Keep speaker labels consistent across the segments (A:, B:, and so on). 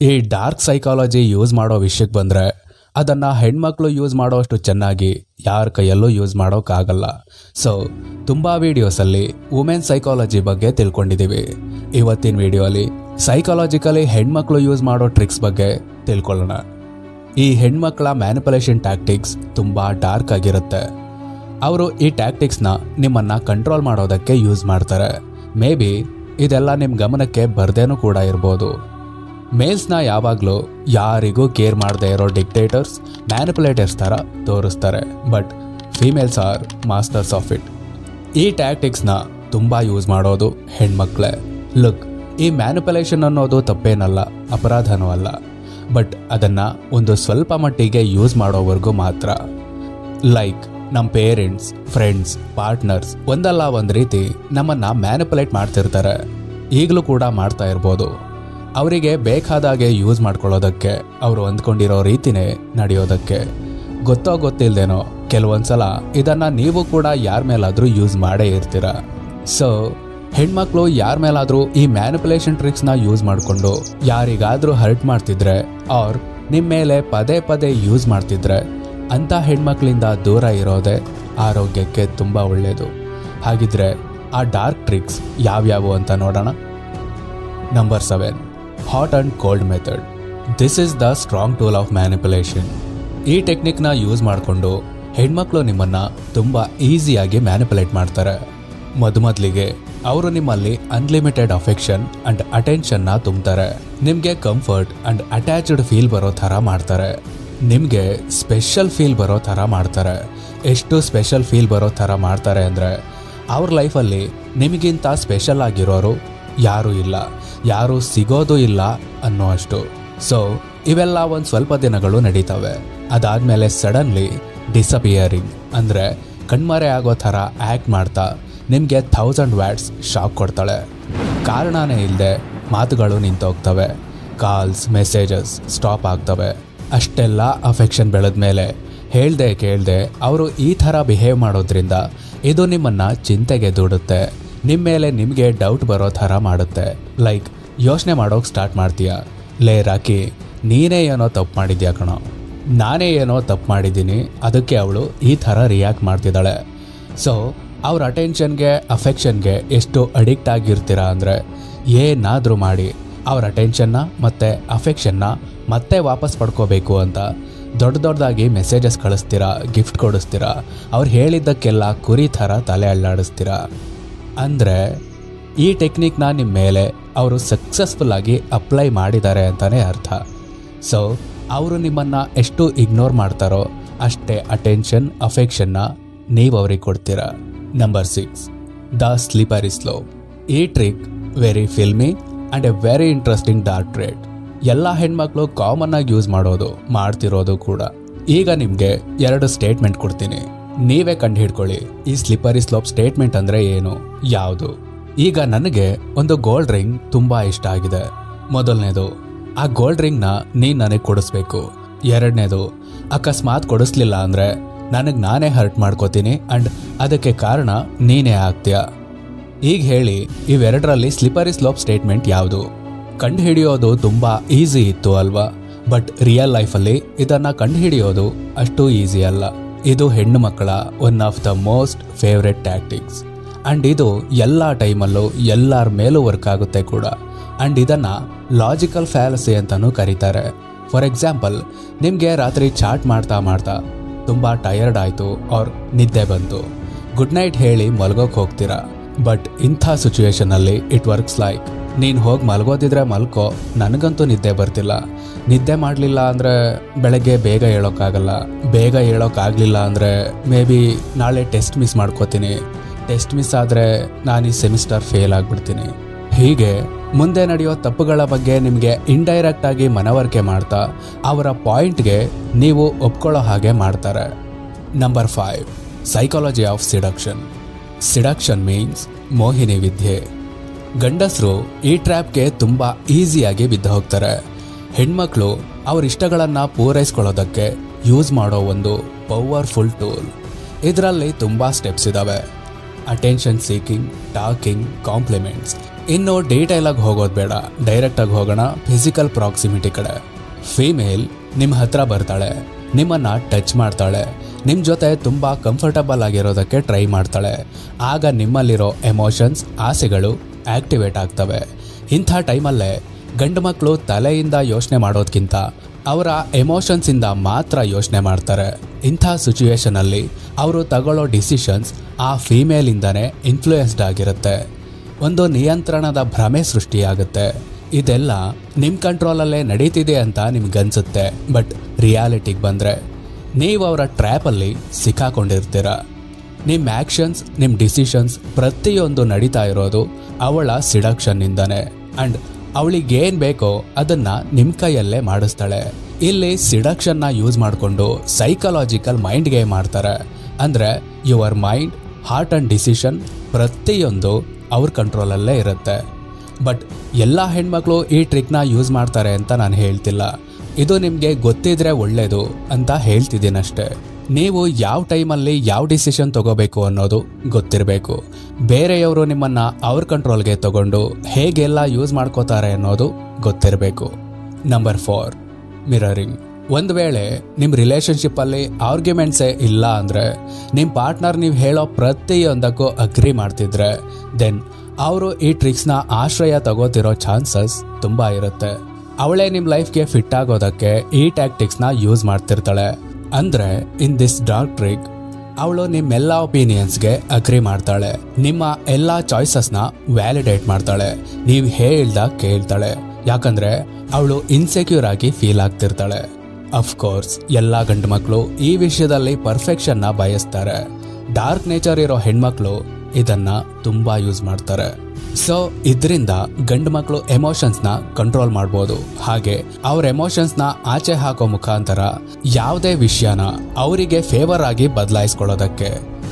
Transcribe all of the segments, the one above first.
A: ಈ dark psychology use ಮಾಡೋ ವಿಷಯಕ್ಕೆ ಬಂದರೆ ಅದನ್ನು ಹೆಣ್ಮಕ್ಳು ಯೂಸ್ ಮಾಡೋಷ್ಟು ಚೆನ್ನಾಗಿ ಯಾರ ಕೈಯಲ್ಲೂ ಯೂಸ್ ಮಾಡೋಕ್ಕಾಗಲ್ಲ ಸೊ ತುಂಬ ವೀಡಿಯೋಸಲ್ಲಿ ವುಮೆನ್ ಸೈಕಾಲಜಿ ಬಗ್ಗೆ ತಿಳ್ಕೊಂಡಿದ್ದೀವಿ ಇವತ್ತಿನ ವಿಡಿಯೋಲಿ ಸೈಕಾಲಜಿಕಲಿ ಹೆಣ್ಮಕ್ಳು ಯೂಸ್ ಮಾಡೋ ಟ್ರಿಕ್ಸ್ ಬಗ್ಗೆ ತಿಳ್ಕೊಳ್ಳೋಣ ಈ ಹೆಣ್ಮಕ್ಳ ಮ್ಯಾನಿಪುಲೇಷನ್ ಟ್ಯಾಕ್ಟಿಕ್ಸ್ ತುಂಬ ಡಾರ್ಕ್ ಆಗಿರುತ್ತೆ ಅವರು ಈ ಟ್ಯಾಕ್ಟಿಕ್ಸ್ನ ನಿಮ್ಮನ್ನು ಕಂಟ್ರೋಲ್ ಮಾಡೋದಕ್ಕೆ ಯೂಸ್ ಮಾಡ್ತಾರೆ ಮೇ ಬಿ ಇದೆಲ್ಲ ನಿಮ್ಮ ಗಮನಕ್ಕೆ ಬರ್ದೇನೂ ಕೂಡ ಇರ್ಬೋದು ಮೇಲ್ಸ್ನ ಯಾವಾಗಲೂ ಯಾರಿಗೂ ಕೇರ್ ಮಾಡದೇ ಇರೋ ಡಿಕ್ಟೇಟರ್ಸ್ ಮ್ಯಾನಿಪುಲೇಟರ್ಸ್ ಥರ ತೋರಿಸ್ತಾರೆ but females are masters of it ಈ ಟ್ಯಾಕ್ಟಿಕ್ಸ್ನ ತುಂಬ ಯೂಸ್ ಮಾಡೋದು ಹೆಣ್ಮಕ್ಳೇ ಲುಕ್ ಈ ಮ್ಯಾನಿಪುಲೇಷನ್ ಅನ್ನೋದು ತಪ್ಪೇನಲ್ಲ ಅಪರಾಧನೂ ಅಲ್ಲ ಬಟ್ ಅದನ್ನು ಒಂದು ಸ್ವಲ್ಪ ಮಟ್ಟಿಗೆ ಯೂಸ್ ಮಾಡೋವರೆಗೂ ಮಾತ್ರ ಲೈಕ್ ನಮ್ಮ ಪೇರೆಂಟ್ಸ್ ಫ್ರೆಂಡ್ಸ್ ಪಾರ್ಟ್ನರ್ಸ್ ಒಂದಲ್ಲ ಒಂದು ರೀತಿ ನಮ್ಮನ್ನು ಮ್ಯಾನಿಪುಲೇಟ್ ಮಾಡ್ತಿರ್ತಾರೆ ಈಗಲೂ ಕೂಡ ಮಾಡ್ತಾ ಇರ್ಬೋದು ಅವರಿಗೆ ಬೇಕಾದಾಗೆ ಯೂಸ್ ಮಾಡ್ಕೊಳ್ಳೋದಕ್ಕೆ ಅವರು ಅಂದ್ಕೊಂಡಿರೋ ರೀತಿನೇ ನಡೆಯೋದಕ್ಕೆ ಗೊತ್ತೋ ಗೊತ್ತಿಲ್ಲದೇನೋ ಕೆಲವೊಂದ್ಸಲ ಇದನ್ನು ನೀವು ಕೂಡ ಯಾರ ಮೇಲಾದರೂ ಯೂಸ್ ಮಾಡೇ ಇರ್ತೀರ ಸೊ ಹೆಣ್ಮಕ್ಳು ಯಾರ ಮೇಲಾದರೂ ಈ ಮ್ಯಾನಿಪುಲೇಷನ್ ಟ್ರಿಕ್ಸ್ನ ಯೂಸ್ ಮಾಡಿಕೊಂಡು ಯಾರಿಗಾದರೂ ಹರ್ಟ್ ಮಾಡ್ತಿದ್ರೆ ಆರ್ ನಿಮ್ಮ ಮೇಲೆ ಪದೇ ಪದೇ ಯೂಸ್ ಮಾಡ್ತಿದ್ರೆ ಅಂಥ ಹೆಣ್ಮಕ್ಳಿಂದ ದೂರ ಇರೋದೇ ಆರೋಗ್ಯಕ್ಕೆ ತುಂಬ ಒಳ್ಳೆಯದು ಹಾಗಿದ್ರೆ ಆ ಡಾರ್ಕ್ ಟ್ರಿಕ್ಸ್ ಯಾವ್ಯಾವು ಅಂತ ನೋಡೋಣ number seven hot and cold method this is the strong tool of manipulation ಈ ಟೆಕ್ನಿಕ್ನ ಯೂಸ್ ಮಾಡಿಕೊಂಡು ಹೆಣ್ಮಕ್ಳು ನಿಮ್ಮನ್ನು ತುಂಬ ಈಸಿಯಾಗಿ ಮ್ಯಾನಿಪುಲೇಟ್ ಮಾಡ್ತಾರೆ ಮೊದಮೊದಲಿಗೆ ಅವರು ನಿಮ್ಮಲ್ಲಿ ಅನ್ಲಿಮಿಟೆಡ್ ಅಫೆಕ್ಷನ್ ಅಂಡ್ ಅಟೆನ್ಷನ್ನ ತುಂಬ್ತಾರೆ ನಿಮಗೆ ಕಂಫರ್ಟ್ ಅಂಡ್ ಅಟ್ಯಾಚ್ಡ್ ಫೀಲ್ ಬರೋ ಥರ ಮಾಡ್ತಾರೆ ನಿಮಗೆ ಸ್ಪೆಷಲ್ ಫೀಲ್ ಬರೋ ಥರ ಮಾಡ್ತಾರೆ ಎಷ್ಟು ಸ್ಪೆಷಲ್ ಫೀಲ್ ಬರೋ ಥರ ಮಾಡ್ತಾರೆ ಅಂದರೆ ಅವ್ರ ಲೈಫಲ್ಲಿ ನಿಮಗಿಂತ ಸ್ಪೆಷಲ್ ಆಗಿರೋರು ಯಾರೂ ಇಲ್ಲ ಯಾರೂ ಸಿಗೋದು ಇಲ್ಲ ಅನ್ನೋ ಅಷ್ಟು ಸೊ ಇವೆಲ್ಲ ಒಂದು ಸ್ವಲ್ಪ ದಿನಗಳು ನಡೀತವೆ ಅದಾದಮೇಲೆ ಸಡನ್ಲಿ ಡಿಸಪಿಯರಿಂಗ್ ಅಂದರೆ ಕಣ್ಮರೆ ಆಗೋ ಥರ ಆ್ಯಕ್ಟ್ ಮಾಡ್ತಾ ನಿಮಗೆ ಥೌಸಂಡ್ ವ್ಯಾಟ್ಸ್ ಶಾಕ್ ಕೊಡ್ತಾಳೆ ಕಾರಣನೇ ಇಲ್ಲದೆ ಮಾತುಗಳು ನಿಂತೋಗ್ತವೆ ಕಾಲ್ಸ್ ಮೆಸೇಜಸ್ ಸ್ಟಾಪ್ ಆಗ್ತವೆ ಅಷ್ಟೆಲ್ಲ ಅಫೆಕ್ಷನ್ ಬೆಳೆದ ಮೇಲೆ ಹೇಳ್ದೆ ಕೇಳ್ದೆ ಅವರು ಈ ಥರ ಬಿಹೇವ್ ಮಾಡೋದ್ರಿಂದ ಇದು ನಿಮ್ಮನ್ನು ಚಿಂತೆಗೆ ದೂಡುತ್ತೆ ನಿಮ್ಮ ಮೇಲೆ ನಿಮಗೆ ಡೌಟ್ ಬರೋ ಥರ ಮಾಡುತ್ತೆ ಲೈಕ್ ಯೋಚನೆ ಮಾಡೋಕೆ ಸ್ಟಾರ್ಟ್ ಮಾಡ್ತೀಯ ಲೇ ರಾಕಿ ನೀನೇ ಏನೋ ತಪ್ಪು ಮಾಡಿದ್ಯಾ ಕಣೋ ನಾನೇ ಏನೋ ತಪ್ಪು ಮಾಡಿದ್ದೀನಿ ಅದಕ್ಕೆ ಅವಳು ಈ ಥರ ರಿಯಾಕ್ಟ್ ಮಾಡ್ತಿದ್ದಾಳೆ ಸೊ ಅವ್ರ ಅಟೆನ್ಷನ್ಗೆ ಅಫೆಕ್ಷನ್ಗೆ ಎಷ್ಟು ಅಡಿಕ್ಟ್ ಆಗಿರ್ತೀರಾ ಅಂದರೆ ಏನಾದರೂ ಮಾಡಿ ಅವ್ರ ಅಟೆನ್ಷನ್ನ ಮತ್ತು ಅಫೆಕ್ಷನ್ನ ಮತ್ತೆ ವಾಪಸ್ ಪಡ್ಕೋಬೇಕು ಅಂತ ದೊಡ್ಡ ದೊಡ್ಡದಾಗಿ ಮೆಸೇಜಸ್ ಕಳಿಸ್ತೀರಾ ಗಿಫ್ಟ್ ಕೊಡಿಸ್ತೀರಾ ಅವ್ರು ಹೇಳಿದ್ದಕ್ಕೆಲ್ಲ ಕುರಿ ಥರ ತಲೆ ಅಳ್ಳಾಡಿಸ್ತೀರಾ ಅಂದರೆ ಈ ಟೆಕ್ನಿಕ್ನ ನಿಮ್ಮ ಮೇಲೆ ಅವರು ಸಕ್ಸಸ್ಫುಲ್ಲಾಗಿ ಅಪ್ಲೈ ಮಾಡಿದ್ದಾರೆ ಅಂತಲೇ ಅರ್ಥ ಸೊ ಅವರು ನಿಮ್ಮನ್ನು ಎಷ್ಟು ಇಗ್ನೋರ್ ಮಾಡ್ತಾರೋ ಅಷ್ಟೇ ಅಟೆನ್ಷನ್ ಅಫೆಕ್ಷನ್ನ ನೀವು ಅವ್ರಿಗೆ ಕೊಡ್ತೀರಾ number six the sleeper slow ಈ trick very filmi and a very interesting dark trade ಎಲ್ಲ ಹೆಣ್ಮಕ್ಳು ಕಾಮನ್ ಆಗಿ ಯೂಸ್ ಮಾಡೋದು ಮಾಡ್ತಿರೋದು ಕೂಡ ಈಗ ನಿಮಗೆ ಎರಡು ಸ್ಟೇಟ್ಮೆಂಟ್ ಕೊಡ್ತೀನಿ ನೀವೇ ಕಂಡು ಹಿಡ್ಕೊಳ್ಳಿ ಈ ಸ್ಲಿಪರಿ ಸ್ಲೋಪ್ ಸ್ಟೇಟ್ಮೆಂಟ್ ಅಂದರೆ ಏನು ಯಾವುದು ಈಗ ನನಗೆ ಒಂದು ಗೋಲ್ಡ್ ರಿಂಗ್ ತುಂಬ ಇಷ್ಟ ಆಗಿದೆ ಮೊದಲನೇದು ಆ ಗೋಲ್ಡ್ ರಿಂಗ್ನ ನೀನು ನನಗೆ ಕೊಡಿಸ್ಬೇಕು ಎರಡನೇದು ಅಕಸ್ಮಾತ್ ಕೊಡಿಸ್ಲಿಲ್ಲ ಅಂದರೆ ನನಗೆ ನಾನೇ ಹರ್ಟ್ ಮಾಡ್ಕೋತೀನಿ ಆ್ಯಂಡ್ ಅದಕ್ಕೆ ಕಾರಣ ನೀನೇ ಆಗ್ತೀಯ ಈಗ ಹೇಳಿ ಇವೆರಡರಲ್ಲಿ ಸ್ಲಿಪರಿ ಸ್ಲೋಪ್ ಸ್ಟೇಟ್ಮೆಂಟ್ ಯಾವುದು ಕಂಡು ಹಿಡಿಯೋದು ತುಂಬ ಈಸಿ ಇತ್ತು ಅಲ್ವಾ ಬಟ್ ರಿಯಲ್ ಲೈಫಲ್ಲಿ ಇದನ್ನು ಕಂಡು ಹಿಡಿಯೋದು ಅಷ್ಟು ಈಸಿ ಅಲ್ಲ ಇದು ಹೆಣ್ಣು ಮಕ್ಕಳ one of the most favourite tactics and ಇದು ಎಲ್ಲ ಟೈಮಲ್ಲೂ ಎಲ್ಲರ ಮೇಲೂ ವರ್ಕ್ ಆಗುತ್ತೆ ಕೂಡ ಆ್ಯಂಡ್ ಇದನ್ನು ಲಾಜಿಕಲ್ ಫ್ಯಾಲಸಿ ಅಂತಲೂ ಕರೀತಾರೆ ಫಾರ್ ಎಕ್ಸಾಂಪಲ್ ನಿಮಗೆ ರಾತ್ರಿ ಚಾಟ್ ಮಾಡ್ತಾ ಮಾಡ್ತಾ ತುಂಬ ಟಯರ್ಡ್ ಆಯಿತು ಅವ್ರ ನಿದ್ದೆ ಬಂತು ಗುಡ್ ನೈಟ್ ಹೇಳಿ ಮಲ್ಗೋಕೆ ಹೋಗ್ತೀರಾ ಬಟ್ ಇಂಥ ಸಿಚುವೇಶನಲ್ಲಿ ಇಟ್ ವರ್ಕ್ಸ್ ಲೈಕ್ ನೀನು ಹೋಗಿ ಮಲ್ಗೋದಿದ್ರೆ ಮಲ್ಕೋ ನನಗಂತೂ ನಿದ್ದೆ ಬರ್ತಿಲ್ಲ ನಿದ್ದೆ ಮಾಡಲಿಲ್ಲ ಅಂದರೆ ಬೆಳಗ್ಗೆ ಬೇಗ ಹೇಳೋಕ್ಕಾಗಲ್ಲ ಬೇಗ ಹೇಳೋಕ್ಕಾಗಲಿಲ್ಲ ಅಂದರೆ ಮೇ ಬಿ ನಾಳೆ ಟೆಸ್ಟ್ ಮಿಸ್ ಮಾಡ್ಕೋತೀನಿ ಟೆಸ್ಟ್ ಮಿಸ್ ಆದರೆ ನಾನು ಈ ಸೆಮಿಸ್ಟರ್ ಫೇಲ್ ಆಗಿಬಿಡ್ತೀನಿ ಹೀಗೆ ಮುಂದೆ ನಡೆಯೋ ತಪ್ಪುಗಳ ಬಗ್ಗೆ ನಿಮಗೆ ಇಂಡೈರೆಕ್ಟ್ ಆಗಿ ಮನವರಿಕೆ ಮಾಡ್ತಾ ಅವರ ಪಾಯಿಂಟ್ಗೆ ನೀವು ಒಪ್ಕೊಳ್ಳೋ ಹಾಗೆ ಮಾಡ್ತಾರೆ number five psychology of seduction seduction means ಮೋಹಿನಿ ವಿದ್ಯೆ ಗಂಡಸರು ಈ ಟ್ರ್ಯಾಪ್ಗೆ ತುಂಬ ಈಸಿಯಾಗಿ ಬಿದ್ದು ಹೋಗ್ತಾರೆ ಹೆಣ್ಮಕ್ಳು ಅವ್ರ ಇಷ್ಟಗಳನ್ನು ಪೂರೈಸ್ಕೊಳ್ಳೋದಕ್ಕೆ ಯೂಸ್ ಮಾಡೋ ಒಂದು ಪವರ್ಫುಲ್ ಟೂಲ್ ಇದರಲ್ಲಿ ತುಂಬ ಸ್ಟೆಪ್ಸ್ ಇದ್ದಾವೆ ಅಟೆನ್ಷನ್ ಸೀಕಿಂಗ್ ಟಾಕಿಂಗ್ ಕಾಂಪ್ಲಿಮೆಂಟ್ಸ್ ಇನ್ನು ಡೀಟೇಲ್ ಆಗಿ ಹೋಗೋದು ಬೇಡ ಡೈರೆಕ್ಟ್ ಆಗಿ ಹೋಗೋಣ ಫಿಸಿಕಲ್ ಪ್ರಾಕ್ಸಿಮಿಟಿ ಕಡೆ ಫೀಮೇಲ್ ನಿಮ್ಮ ಹತ್ರ ಬರ್ತಾಳೆ ನಿಮ್ಮನ್ನ ಟಚ್ ಮಾಡ್ತಾಳೆ ನಿಮ್ಮ ಜೊತೆ ತುಂಬ ಕಂಫರ್ಟಬಲ್ ಆಗಿರೋದಕ್ಕೆ ಟ್ರೈ ಮಾಡ್ತಾಳೆ ಆಗ ನಿಮ್ಮಲ್ಲಿರೋ ಎಮೋಷನ್ಸ್ ಆಸೆಗಳು ಆಕ್ಟಿವೇಟ್ ಆಗ್ತವೆ ಇಂಥ ಟೈಮಲ್ಲೇ ಗಂಡು ಮಕ್ಕಳು ತಲೆಯಿಂದ ಯೋಚನೆ ಮಾಡೋದಕ್ಕಿಂತ ಅವರ ಎಮೋಷನ್ಸಿಂದ ಮಾತ್ರ ಯೋಚನೆ ಮಾಡ್ತಾರೆ ಇಂಥ ಸಿಚುವೇಶನಲ್ಲಿ ಅವರು ತಗೊಳ್ಳೋ ಡಿಸಿಷನ್ಸ್ ಆ ಫೀಮೇಲಿಂದನೇ ಇನ್ಫ್ಲೂಯೆನ್ಸ್ಡ್ ಆಗಿರುತ್ತೆ ಒಂದು ನಿಯಂತ್ರಣದ ಭ್ರಮೆ ಸೃಷ್ಟಿಯಾಗುತ್ತೆ ಇದೆಲ್ಲ ನಿಮ್ಮ ಕಂಟ್ರೋಲಲ್ಲೇ ನಡೀತಿದೆ ಅಂತ ನಿಮ್ಗನ್ಸುತ್ತೆ ಬಟ್ ರಿಯಾಲಿಟಿಗೆ ಬಂದರೆ ನೀವು ಅವರ ಟ್ರ್ಯಾಪಲ್ಲಿ ಸಿಕ್ಕಾಕೊಂಡಿರ್ತೀರ ನಿಮ್ಮ ಆ್ಯಕ್ಷನ್ಸ್ ನಿಮ್ಮ ಡಿಸಿಷನ್ಸ್ ಪ್ರತಿಯೊಂದು ನಡೀತಾ ಇರೋದು ಅವಳ ಸಿಡಕ್ಷನ್ನಿಂದನೇ ಆ್ಯಂಡ್ ಅವಳಿಗೇನು ಬೇಕೋ ಅದನ್ನು ನಿಮ್ಮ ಕೈಯಲ್ಲೇ ಮಾಡಿಸ್ತಾಳೆ ಇಲ್ಲಿ ಸಿಡಕ್ಷನ್ನ ಯೂಸ್ ಮಾಡಿಕೊಂಡು ಸೈಕಲಾಜಿಕಲ್ ಮೈಂಡ್ ಗೇಮ್ ಮಾಡ್ತಾರೆ ಅಂದರೆ your mind heart and decision ಪ್ರತಿಯೊಂದು ಅವ್ರ ಕಂಟ್ರೋಲಲ್ಲೇ ಇರುತ್ತೆ ಬಟ್ ಎಲ್ಲ ಹೆಣ್ಮಕ್ಳು ಈ ಟ್ರಿಕ್ನ ಯೂಸ್ ಮಾಡ್ತಾರೆ ಅಂತ ನಾನು ಹೇಳ್ತಿಲ್ಲ ಇದು ನಿಮಗೆ ಗೊತ್ತಿದ್ರೆ ಒಳ್ಳೆಯದು ಅಂತ ಹೇಳ್ತಿದ್ದೀನಷ್ಟೇ ನೀವು ಯಾವ ಟೈಮಲ್ಲಿ ಯಾವ ಡಿಸಿಷನ್ ತಗೋಬೇಕು ಅನ್ನೋದು ಗೊತ್ತಿರಬೇಕು ಬೇರೆಯವರು ನಿಮ್ಮನ್ನ ಅವ್ರ ಕಂಟ್ರೋಲ್ಗೆ ತಗೊಂಡು ಹೇಗೆಲ್ಲ ಯೂಸ್ ಮಾಡ್ಕೋತಾರೆ ಅನ್ನೋದು ಗೊತ್ತಿರಬೇಕು ನಂಬರ್ ಫೋರ್ ಮಿರರಿಂಗ್ ಒಂದು ವೇಳೆ ನಿಮ್ಮ ರಿಲೇಶನ್ಶಿಪ್ಪಲ್ಲಿ ಆರ್ಗ್ಯುಮೆಂಟ್ಸೇ ಇಲ್ಲ ಅಂದರೆ ನಿಮ್ಮ ಪಾರ್ಟ್ನರ್ ನೀವು ಹೇಳೋ ಪ್ರತಿಯೊಂದಕ್ಕೂ ಅಗ್ರಿ ಮಾಡ್ತಿದ್ರೆ ದೆನ್ ಅವರು ಈ ಟ್ರಿಕ್ಸ್ನ ಆಶ್ರಯ ತಗೋತಿರೋ ಚಾನ್ಸಸ್ ತುಂಬ ಇರುತ್ತೆ ಅವಳೇ ನಿಮ್ಮ ಲೈಫ್ಗೆ ಫಿಟ್ ಆಗೋದಕ್ಕೆ ಈ ಟ್ಯಾಕ್ಟಿಕ್ಸ್ನ ಯೂಸ್ ಮಾಡ್ತಿರ್ತಾಳೆ ಅಂದರೆ ಇನ್ ದಿಸ್ ಡಾರ್ಕ್ ಟ್ರಿಕ್ ಅವಳು ನಿಮ್ಮೆಲ್ಲ ಒಪಿನಿಯನ್ಸ್ಗೆ ಅಗ್ರಿ ಮಾಡ್ತಾಳೆ ನಿಮ್ಮ ಎಲ್ಲ ಚಾಯ್ಸಸ್ನ ವ್ಯಾಲಿಡೇಟ್ ಮಾಡ್ತಾಳೆ ನೀವು ಹೇಳ್ದಾಗ ಕೇಳ್ತಾಳೆ ಯಾಕಂದ್ರೆ ಅವಳು ಇನ್ಸೆಕ್ಯೂರ್ ಆಗಿ ಫೀಲ್ ಆಗ್ತಿರ್ತಾಳೆ ಅಫ್ಕೋರ್ಸ್ ಎಲ್ಲ ಗಂಡು ಮಕ್ಕಳು ಈ ವಿಷಯದಲ್ಲಿ ಪರ್ಫೆಕ್ಷನ್ನ ಬಯಸ್ತಾರೆ ಡಾರ್ಕ್ ನೇಚರ್ ಇರೋ ಹೆಣ್ಮಕ್ಳು ಇದನ್ನ ತುಂಬಾ ಯೂಸ್ ಮಾಡ್ತಾರೆ ಸೊ ಇದರಿಂದ ಗಂಡು ಮಕ್ಕಳು ಎಮೋಷನ್ಸ್ನ ಕಂಟ್ರೋಲ್ ಮಾಡ್ಬೋದು ಹಾಗೆ ಅವ್ರ ಎಮೋಷನ್ಸ್ನ ಆಚೆ ಹಾಕೋ ಮುಖಾಂತರ ಯಾವುದೇ ವಿಷಯನ ಅವರಿಗೆ ಫೇವರ್ ಆಗಿ ಬದಲಾಯಿಸ್ಕೊಳ್ಳೋದಕ್ಕೆ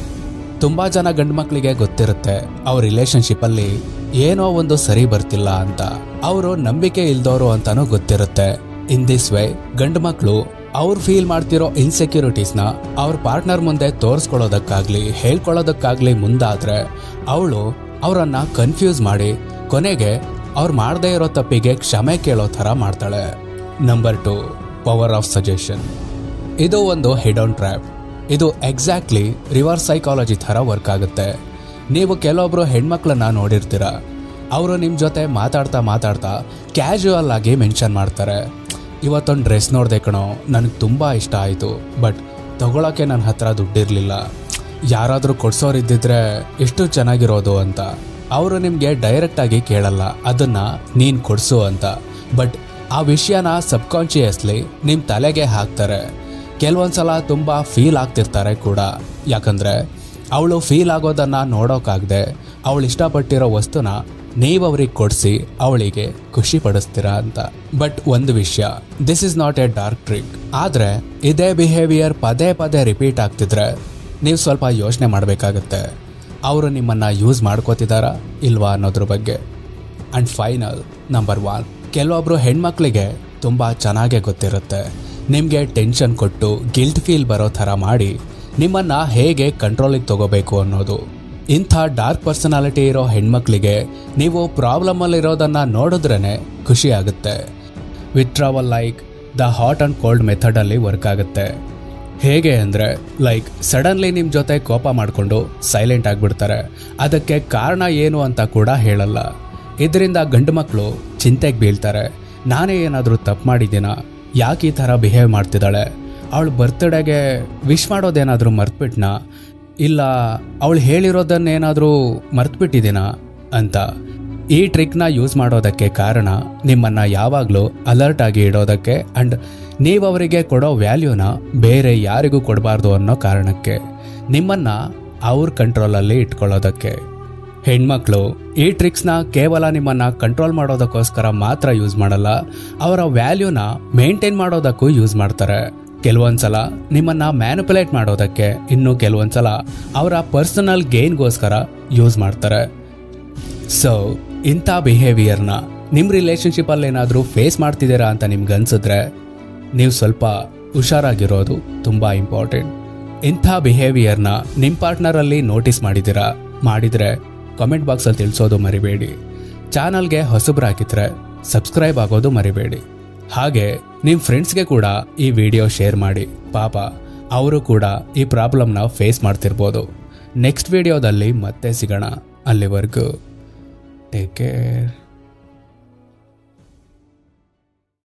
A: ತುಂಬಾ ಜನ ಗಂಡು ಮಕ್ಕಳಿಗೆ ಗೊತ್ತಿರುತ್ತೆ ಅವ್ರ ರಿಲೇಶನ್ಶಿಪ್ ಅಲ್ಲಿ ಏನೋ ಒಂದು ಸರಿ ಬರ್ತಿಲ್ಲ ಅಂತ ಅವರು ನಂಬಿಕೆ ಇಲ್ದವರು ಅಂತಾನೂ ಗೊತ್ತಿರುತ್ತೆ ಇನ್ ದಿಸ್ ವೇ ಗಂಡು ಮಕ್ಕಳು ಅವ್ರು ಫೀಲ್ ಮಾಡ್ತಿರೋ ಇನ್ಸೆಕ್ಯೂರಿಟೀಸ್ನ ಅವ್ರ ಪಾರ್ಟ್ನರ್ ಮುಂದೆ ತೋರಿಸ್ಕೊಳ್ಳೋದಕ್ಕಾಗ್ಲಿ ಹೇಳ್ಕೊಳ್ಳೋದಕ್ಕಾಗ್ಲಿ ಮುಂದಾದ್ರೆ ಅವಳು ಅವರನ್ನ ಕನ್ಫ್ಯೂಸ್ ಮಾಡಿ ಕೊನೆಗೆ ಅವ್ರು ಮಾಡದೇ ಇರೋ ತಪ್ಪಿಗೆ ಕ್ಷಮೆ ಕೇಳೋ ಥರ ಮಾಡ್ತಾಳೆ number two power of suggestion ಇದು ಒಂದು ಹೆಡ್ ಆನ್ ಟ್ರ್ಯಾಪ್ ಇದು ಎಕ್ಸಾಕ್ಟ್ಲಿ ರಿವರ್ಸ್ ಸೈಕಾಲಜಿ ಥರ ವರ್ಕ್ ಆಗುತ್ತೆ ನೀವು ಕೆಲವೊಬ್ರು ಹೆಣ್ಮಕ್ಳನ್ನ ನೋಡಿರ್ತೀರ ಅವರು ನಿಮ್ಮ ಜೊತೆ ಮಾತಾಡ್ತಾ ಮಾತಾಡ್ತಾ ಕ್ಯಾಶುವಲ್ ಆಗಿ ಮೆನ್ಷನ್ ಮಾಡ್ತಾರೆ ಇವತ್ತೊಂದು ಡ್ರೆಸ್ ನೋಡಿದೆ ಕಣೋ ನನಗೆ ತುಂಬ ಇಷ್ಟ ಆಯಿತು ಬಟ್ ತಗೊಳಕ್ಕೆ ನನ್ನ ಹತ್ರ ದುಡ್ಡಿರಲಿಲ್ಲ ಯಾರಾದರೂ ಕೊಡ್ಸೋರಿದ್ದಿದ್ರೆ ಎಷ್ಟು ಚೆನ್ನಾಗಿರೋದು ಅಂತ ಅವರು ನಿಮಗೆ ಡೈರೆಕ್ಟಾಗಿ ಕೇಳಲ್ಲ ಅದನ್ನು ನೀನು ಕೊಡಿಸು ಅಂತ ಬಟ್ ಆ ವಿಷಯನ ಸಬ್ಕಾನ್ಷಿಯಸ್ಲಿ ನಿಮ್ಮ ತಲೆಗೆ ಹಾಕ್ತಾರೆ ಕೆಲವೊಂದ್ಸಲ ತುಂಬ ಫೀಲ್ ಆಗ್ತಿರ್ತಾರೆ ಕೂಡ ಯಾಕಂದರೆ ಅವಳು ಫೀಲ್ ಆಗೋದನ್ನು ನೋಡೋಕ್ಕಾಗದೆ ಅವಳು ಇಷ್ಟಪಟ್ಟಿರೋ ವಸ್ತುನ ನೀವು ಅವ್ರಿಗೆ ಕೊಡಿಸಿ ಅವಳಿಗೆ ಖುಷಿ ಪಡಿಸ್ತೀರಾ ಅಂತ ಬಟ್ ಒಂದು ವಿಷಯ this is not a dark trick ಆದರೆ ಇದೇ ಬಿಹೇವಿಯರ್ ಪದೇ ಪದೇ ರಿಪೀಟ್ ಆಗ್ತಿದ್ರೆ ನೀವು ಸ್ವಲ್ಪ ಯೋಚನೆ ಮಾಡಬೇಕಾಗತ್ತೆ ಅವರು ನಿಮ್ಮನ್ನು ಯೂಸ್ ಮಾಡ್ಕೋತಿದ್ದಾರಾ ಇಲ್ವಾ ಅನ್ನೋದ್ರ ಬಗ್ಗೆ ಆ್ಯಂಡ್ ಫೈನಲ್ ನಂಬರ್ ಒನ್ ಕೆಲವೊಬ್ರು ಹೆಣ್ಮಕ್ಳಿಗೆ ತುಂಬ ಚೆನ್ನಾಗೇ ಗೊತ್ತಿರುತ್ತೆ ನಿಮಗೆ ಟೆನ್ಷನ್ ಕೊಟ್ಟು ಗಿಲ್ಟ್ ಫೀಲ್ ಬರೋ ಥರ ಮಾಡಿ ನಿಮ್ಮನ್ನು ಹೇಗೆ ಕಂಟ್ರೋಲಿಗೆ ತಗೋಬೇಕು ಅನ್ನೋದು ಇಂಥ ಡಾರ್ಕ್ ಪರ್ಸನಾಲಿಟಿ ಇರೋ ಹೆಣ್ಮಕ್ಳಿಗೆ ನೀವು ಪ್ರಾಬ್ಲಮಲ್ಲಿರೋದನ್ನು ನೋಡಿದ್ರೇ ಖುಷಿ ಆಗುತ್ತೆ withdrawal like the hot and cold ಮೆಥಡಲ್ಲಿ ವರ್ಕ್ ಆಗುತ್ತೆ ಹೇಗೆ ಅಂದರೆ ಲೈಕ್ ಸಡನ್ಲಿ ನಿಮ್ಮ ಜೊತೆ ಕೋಪ ಮಾಡಿಕೊಂಡು ಸೈಲೆಂಟ್ ಆಗಿಬಿಡ್ತಾರೆ ಅದಕ್ಕೆ ಕಾರಣ ಏನು ಅಂತ ಕೂಡ ಹೇಳಲ್ಲ ಇದರಿಂದ ಗಂಡು ಮಕ್ಕಳು ಚಿಂತೆಗೆ ಬೀಳ್ತಾರೆ ನಾನೇ ಏನಾದರೂ ತಪ್ಪು ಮಾಡಿದ್ದೀನಾ ಯಾಕೆ ಈ ಥರ ಬಿಹೇವ್ ಮಾಡ್ತಿದ್ದಾಳೆ ಅವಳು ಬರ್ತ್ಡೇಗೆ ವಿಶ್ ಮಾಡೋದೇನಾದರೂ ಮರ್ತ್ಬಿಟ್ನಾ ಇಲ್ಲ ಅವಳು ಹೇಳಿರೋದನ್ನೇನಾದರೂ ಮರ್ತ್ಬಿಟ್ಟಿದ್ದೀನಾ ಅಂತ ಈ ಟ್ರಿಕ್ನ ಯೂಸ್ ಮಾಡೋದಕ್ಕೆ ಕಾರಣ ನಿಮ್ಮನ್ನು ಯಾವಾಗಲೂ ಅಲರ್ಟ್ ಆಗಿ ಇಡೋದಕ್ಕೆ ಆ್ಯಂಡ್ ನೀವು ಅವರಿಗೆ ಕೊಡೋ ವ್ಯಾಲ್ಯೂನ ಬೇರೆ ಯಾರಿಗೂ ಕೊಡಬಾರ್ದು ಅನ್ನೋ ಕಾರಣಕ್ಕೆ ನಿಮ್ಮನ್ನು ಅವ್ರ ಕಂಟ್ರೋಲಲ್ಲಿ ಇಟ್ಕೊಳ್ಳೋದಕ್ಕೆ ಹೆಣ್ಮಕ್ಳು ಈ ಟ್ರಿಕ್ಸ್ನ ಕೇವಲ ನಿಮ್ಮನ್ನು ಕಂಟ್ರೋಲ್ ಮಾಡೋದಕ್ಕೋಸ್ಕರ ಮಾತ್ರ ಯೂಸ್ ಮಾಡಲ್ಲ ಅವರ ವ್ಯಾಲ್ಯೂನ ಮೇಂಟೈನ್ ಮಾಡೋದಕ್ಕೂ ಯೂಸ್ ಮಾಡ್ತಾರೆ ಕೆಲವೊಂದ್ಸಲ ನಿಮ್ಮನ್ನ ಮ್ಯಾನಿಪುಲೇಟ್ ಮಾಡೋದಕ್ಕೆ ಇನ್ನು ಕೆಲವೊಂದ್ಸಲ ಅವರ ಪರ್ಸನಲ್ ಗೇನ್ಗೋಸ್ಕರ ಯೂಸ್ ಮಾಡ್ತಾರೆ ಸೊ ಇಂಥ ಬಿಹೇವಿಯರ್ನ ನಿಮ್ಮ ರಿಲೇಶನ್ಶಿಪ್ಪಲ್ಲಿ ಏನಾದರೂ ಫೇಸ್ ಮಾಡ್ತಿದ್ದೀರಾ ಅಂತ ನಿಮ್ಗೆ ಅನ್ಸಿದ್ರೆ ನೀವು ಸ್ವಲ್ಪ ಹುಷಾರಾಗಿರೋದು ತುಂಬ ಇಂಪಾರ್ಟೆಂಟ್ ಇಂಥ ಬಿಹೇವಿಯರ್ನ ನಿಮ್ಮ ಪಾರ್ಟ್ನರಲ್ಲಿ ನೋಟಿಸ್ ಮಾಡಿದ್ದೀರಾ ಮಾಡಿದರೆ ಕಾಮೆಂಟ್ ಬಾಕ್ಸಲ್ಲಿ ತಿಳಿಸೋದು ಮರಿಬೇಡಿ ಚಾನಲ್ಗೆ ಹೊಸಬ್ರಾಗಿದ್ರೆ ಸಬ್ಸ್ಕ್ರೈಬ್ ಆಗೋದು ಮರಿಬೇಡಿ ಹಾಗೆ ನಿಮ್ಮ ಫ್ರೆಂಡ್ಸ್ಗೆ ಕೂಡ ಈ ವಿಡಿಯೋ ಶೇರ್ ಮಾಡಿ ಪಾಪ ಅವರು ಕೂಡ ಈ ಪ್ರಾಬ್ಲಮ್ನ ಫೇಸ್ ಮಾಡ್ತಿರ್ಬೋದು ನೆಕ್ಸ್ಟ್ ವಿಡಿಯೋದಲ್ಲಿ ಮತ್ತೆ ಸಿಗೋಣ ಅಲ್ಲಿವರೆಗೂ ಟೇಕ್ ಕೇರ್